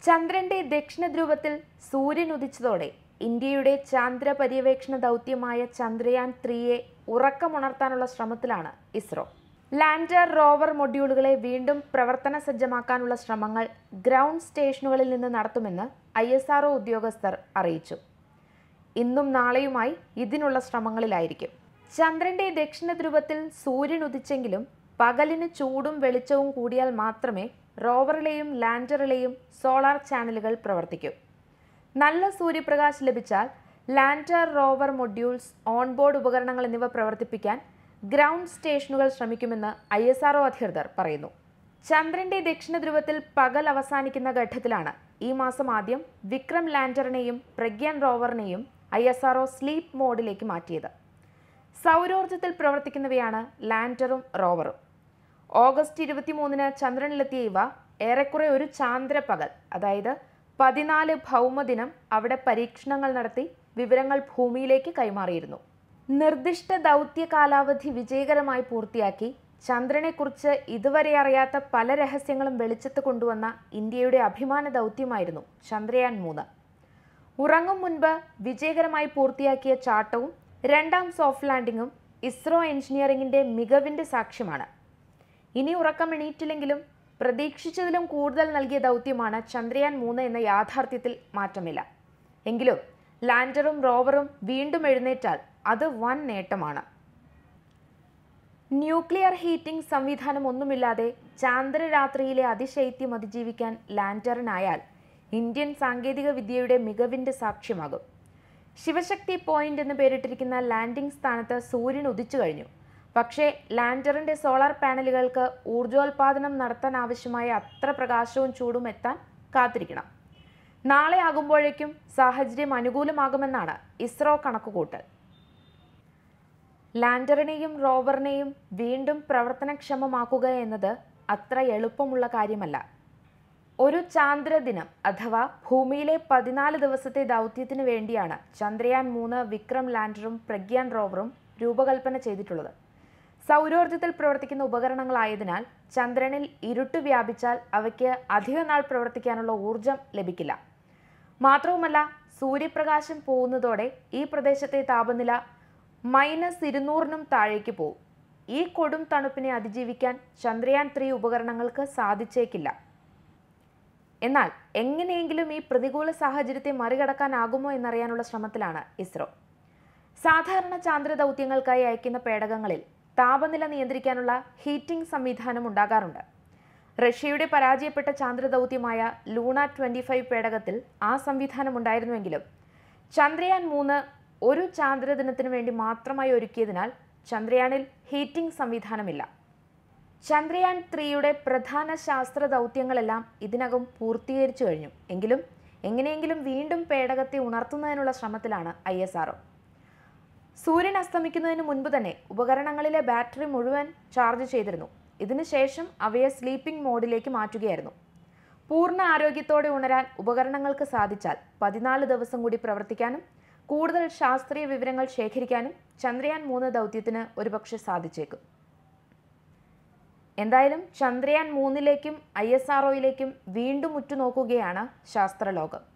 ചന്ദ്രന്റെ ദക്ഷിണ ധ്രുവത്തിൽ സൂര്യൻ ഉദിച്ചതോടെ ഇന്ത്യയുടെ ചാന്ദ്ര പര്യവേക്ഷണ ദൗത്യമായ ചന്ദ്രയാൻ ത്രീയെ ഉറക്കമുണർത്താനുള്ള ശ്രമത്തിലാണ് ഇസ്രോ ലാൻഡർ റോവർ മൊഡ്യൂളുകളെ വീണ്ടും പ്രവർത്തന സജ്ജമാക്കാനുള്ള ശ്രമങ്ങൾ ഗ്രൗണ്ട് സ്റ്റേഷനുകളിൽ നിന്ന് നടത്തുമെന്ന് ഐ ഉദ്യോഗസ്ഥർ അറിയിച്ചു ഇന്നും നാളെയുമായി ഇതിനുള്ള ശ്രമങ്ങളിലായിരിക്കും ചന്ദ്രന്റെ ദക്ഷിണ ധ്രുവത്തിൽ സൂര്യൻ ഉദിച്ചെങ്കിലും പകലിന് ചൂടും വെളിച്ചവും കൂടിയാൽ മാത്രമേ റോവറിലെയും ലാൻഡറിലെയും സോളാർ ചാനലുകൾ പ്രവർത്തിക്കൂ നല്ല സൂര്യപ്രകാശം ലഭിച്ചാൽ ലാൻഡർ റോവർ മൊഡ്യൂൾസ് ഓൺബോർഡ് ഉപകരണങ്ങൾ എന്നിവ പ്രവർത്തിപ്പിക്കാൻ ഗ്രൗണ്ട് സ്റ്റേഷനുകൾ ശ്രമിക്കുമെന്ന് ഐ എസ് ആർഒ അധികൃതർ പറയുന്നു ചന്ദ്രന്റെ ദക്ഷിണ ധ്രുവത്തിൽ പകൽ അവസാനിക്കുന്ന ഘട്ടത്തിലാണ് ഈ മാസം ആദ്യം വിക്രം ലാൻഡറിനെയും പ്രഗ്യാൻ റോവറിനെയും ഐ എസ് ആർഒ സ്ലീപ്പ് മോഡിലേക്ക് മാറ്റിയത് സൗരോർജ്ജത്തിൽ പ്രവർത്തിക്കുന്നവയാണ് ലാൻഡറും റോവറും ഓഗസ്റ്റ് ഇരുപത്തിമൂന്നിന് ചന്ദ്രനിലെത്തിയ ഇവ ഏറെക്കുറെ ഒരു ചാന്ദ്രപകൽ അതായത് പതിനാല് ഭൗമദിനം അവിടെ പരീക്ഷണങ്ങൾ നടത്തി വിവരങ്ങൾ ഭൂമിയിലേക്ക് കൈമാറിയിരുന്നു നിർദ്ദിഷ്ട ദൗത്യ കാലാവധി വിജയകരമായി പൂർത്തിയാക്കി ചന്ദ്രനെക്കുറിച്ച് ഇതുവരെ അറിയാത്ത പല രഹസ്യങ്ങളും വെളിച്ചത്ത് കൊണ്ടുവന്ന ഇന്ത്യയുടെ അഭിമാന ദൗത്യമായിരുന്നു ചന്ദ്രയാൻ മൂന്ന് ഉറങ്ങും മുൻപ് വിജയകരമായി പൂർത്തിയാക്കിയ ചാട്ടവും രണ്ടാം സോഫ്റ്റ് ലാൻഡിങ്ങും ഇസ്രോ എഞ്ചിനീയറിംഗിന്റെ മികവിന്റെ സാക്ഷ്യമാണ് ഇനി ഉറക്കം എണീറ്റില്ലെങ്കിലും പ്രതീക്ഷിച്ചതിലും കൂടുതൽ നൽകിയ ദൗത്യമാണ് ചന്ദ്രയാൻ മൂന്ന് എന്ന യാഥാർത്ഥ്യത്തിൽ മാറ്റമില്ല എങ്കിലും ലാൻഡറും റോവറും വീണ്ടും എഴുന്നേറ്റാൽ അത് വൻ നേട്ടമാണ് ന്യൂക്ലിയർ ഹീറ്റിംഗ് സംവിധാനം ഒന്നുമില്ലാതെ ചാന്ദ്രരാത്രിയിലെ അതിശൈത്യം അതിജീവിക്കാൻ ലാൻഡറിനായാൽ ഇന്ത്യൻ സാങ്കേതിക വിദ്യയുടെ മികവിന്റെ സാക്ഷ്യമാകും ശിവശക്തി പോയിന്റ് എന്ന് പേരിട്ടിരിക്കുന്ന ലാൻഡിംഗ് സ്ഥാനത്ത് സൂര്യൻ ഉദിച്ചു കഴിഞ്ഞു പക്ഷേ ലാൻഡറിന്റെ സോളാർ പാനലുകൾക്ക് ഊർജോൽപാദനം നടത്താൻ ആവശ്യമായ അത്ര പ്രകാശവും ചൂടും എത്താൻ കാത്തിരിക്കണം നാളെ ആകുമ്പോഴേക്കും സാഹചര്യം അനുകൂലമാകുമെന്നാണ് ഇസ്രോ കണക്കുകൂട്ടൽ ലാൻഡറിനെയും റോവറിനെയും വീണ്ടും പ്രവർത്തനക്ഷമമാക്കുക എന്നത് അത്ര എളുപ്പമുള്ള കാര്യമല്ല ഒരു ചാന്ദ്രദിനം അഥവാ ഭൂമിയിലെ പതിനാല് ദിവസത്തെ ദൗത്യത്തിന് വേണ്ടിയാണ് ചന്ദ്രയാൻ മൂന്ന് വിക്രം ലാൻഡറും പ്രഗ്യാൻ റോവറും രൂപകൽപ്പന ചെയ്തിട്ടുള്ളത് സൗരോർജ്ജത്തിൽ പ്രവർത്തിക്കുന്ന ഉപകരണങ്ങളായതിനാൽ ചന്ദ്രനിൽ ഇരുട്ട് വ്യാപിച്ചാൽ അവയ്ക്ക് അധിക നാൾ പ്രവർത്തിക്കാനുള്ള ഊർജം ലഭിക്കില്ല മാത്രവുമല്ല സൂര്യപ്രകാശം പോകുന്നതോടെ ഈ പ്രദേശത്തെ താപനില മൈനസ് ഇരുന്നൂറിനും താഴേക്ക് പോകും ഈ കൊടും തണുപ്പിനെ അതിജീവിക്കാൻ ചന്ദ്രയാൻ ത്രീ ഉപകരണങ്ങൾക്ക് സാധിച്ചേക്കില്ല എന്നാൽ എങ്ങനെയെങ്കിലും ഈ പ്രതികൂല സാഹചര്യത്തെ മറികടക്കാനാകുമോ എന്നറിയാനുള്ള ശ്രമത്തിലാണ് ഇസ്രോ സാധാരണ ചാന്ദ്ര ദൗത്യങ്ങൾക്കായി അയക്കുന്ന പേടകങ്ങളിൽ താപനില നിയന്ത്രിക്കാനുള്ള ഹീറ്റിംഗ് സംവിധാനം ഉണ്ടാകാറുണ്ട് റഷ്യയുടെ പരാജയപ്പെട്ട ചാന്ദ്ര ദൗത്യമായ ലൂണ ട്വന്റി ഫൈവ് പേടകത്തിൽ ആ സംവിധാനം ഉണ്ടായിരുന്നുവെങ്കിലും ചന്ദ്രയാൻ മൂന്ന് ഒരു ചാന്ദ്രദിനത്തിനു വേണ്ടി മാത്രമായി ഒരുക്കിയതിനാൽ ചന്ദ്രയാനിൽ ഹീറ്റിംഗ് സംവിധാനമില്ല ചന്ദ്രയാൻ ത്രീയുടെ പ്രധാന ശാസ്ത്ര ദൗത്യങ്ങളെല്ലാം ഇതിനകം പൂർത്തീകരിച്ചു കഴിഞ്ഞു എങ്കിലും എങ്ങനെയെങ്കിലും വീണ്ടും പേടകത്തെ ഉണർത്തുന്നതിനുള്ള ശ്രമത്തിലാണ് ഐ എസ് ആർഒ സൂര്യൻ അസ്തമിക്കുന്നതിന് മുൻപ് തന്നെ ഉപകരണങ്ങളിലെ ബാറ്ററി മുഴുവൻ ചാർജ് ചെയ്തിരുന്നു ഇതിനുശേഷം അവയെ സ്ലീപ്പിംഗ് മോഡിലേക്ക് മാറ്റുകയായിരുന്നു പൂർണ്ണ ആരോഗ്യത്തോടെ ഉണരാൻ ഉപകരണങ്ങൾക്ക് സാധിച്ചാൽ പതിനാല് ദിവസം കൂടി പ്രവർത്തിക്കാനും കൂടുതൽ ശാസ്ത്രീയ വിവരങ്ങൾ ശേഖരിക്കാനും ചന്ദ്രയാൻ മൂന്ന് ദൗത്യത്തിന് ഒരുപക്ഷെ സാധിച്ചേക്കും എന്തായാലും ചന്ദ്രയാൻ മൂന്നിലേക്കും ഐ എസ് ആർഒയിലേക്കും വീണ്ടും ഉറ്റുനോക്കുകയാണ് ശാസ്ത്രലോകം